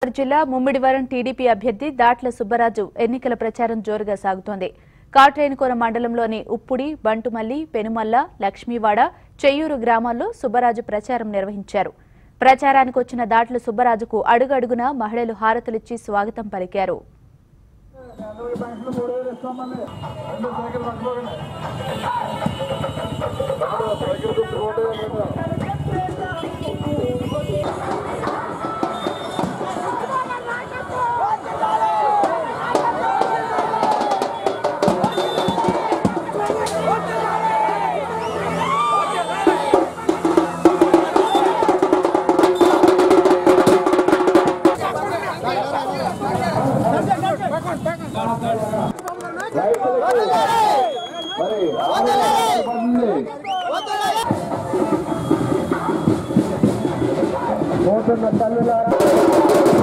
నగర్ జిల్లా ముమ్మిడివరం టీడీపీ అభ్యర్థి దాట్ల సుబ్బరాజు ఎన్నికల ప్రచారం జోరుగా సాగుతోంది కాట్రేనికోన మండలంలోని ఉప్పుడి బంటుమల్లి పెనుమల్ల లక్ష్మీవాడ చెయ్యూరు గ్రామాల్లో సుబ్బరాజు ప్రచారం నిర్వహించారు ప్రచారానికి వచ్చిన దాట్ల సుబ్బరాజుకు అడుగడుగునా మహిళలు హారతులిచ్చి స్వాగతం పలికారు అందరికి బ్యాంకులు మూడు వేలు ఇస్తామని రెండు సైకిల్ పట్టుకోకండి సైకిల్ గుర్తుకోండి రైతులకి మరి ఆరు పడింది పోతున్న తల్లులారా